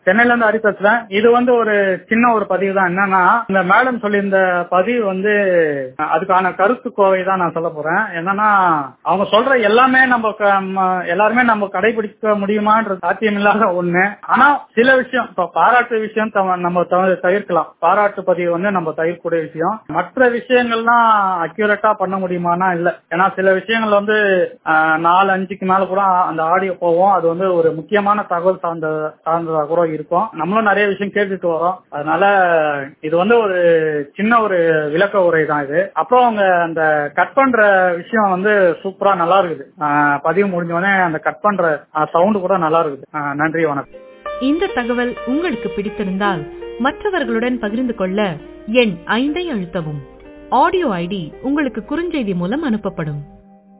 சென்னையில இருந்து ஹரி பேசுறேன் இது வந்து ஒரு சின்ன ஒரு பதிவு தான் என்னன்னா இந்த மேடம் சொல்லியிருந்த பதிவு வந்து அஹ், அதுக்கான கருத்து கோவை தான் நான் சொல்ல போறேன் என்னன்னா அவங்க சொல்ற எல்லாமே நம்ம க- ம- எல்லாருமே நம்ம கடைபிடிக்க முடியுமான்றது சாத்தியமில்லாத ஒண்ணு ஆனா சில விஷயம் இப்ப பாராட்டு விஷயம் தவ- நம்ம தவ- தவிர்க்கலாம் பாராட்டு பதிவு வந்து நம்ம தவிர்க்கக்கூடிய விஷயம் மற்ற விஷயங்கள்லாம் அக்யூரேட்டா பண்ண முடியுமானா இல்ல ஏன்னா சில விஷயங்கள் வந்து அஹ், நாலு அஞ்சுக்கு மேல கூட அந்த ஆடியோ போவோம் அது வந்து ஒரு முக்கியமான தகவல் சார்ந்த சார்ந்ததா கூட இருக்கும் நம்மளும் நிறைய விஷயம் கேட்டுட்டு வரோம் அதனால இது வந்து ஒரு சின்ன ஒரு விளக்க உரை தான் இது அப்புறம் அவங்க அந்த கட் பண்ற விஷயம் வந்து சூப்பரா நல்லா இருக்குது அஹ், பதிவு முடிஞ்ச உடனே அந்த கட் பண்ற சவுண்ட் கூட நல்லா இருக்குது அஹ், நன்றி வணக்கம் இந்த தகவல் உங்களுக்கு பிடித்திருந்தால் மற்றவர்களுடன் பகிர்ந்து கொள்ள எண் ஐந்தை அழுத்தவும் ஆடியோ ஐடி உங்களுக்கு குறுஞ்செய்தி மூலம் அனுப்பப்படும்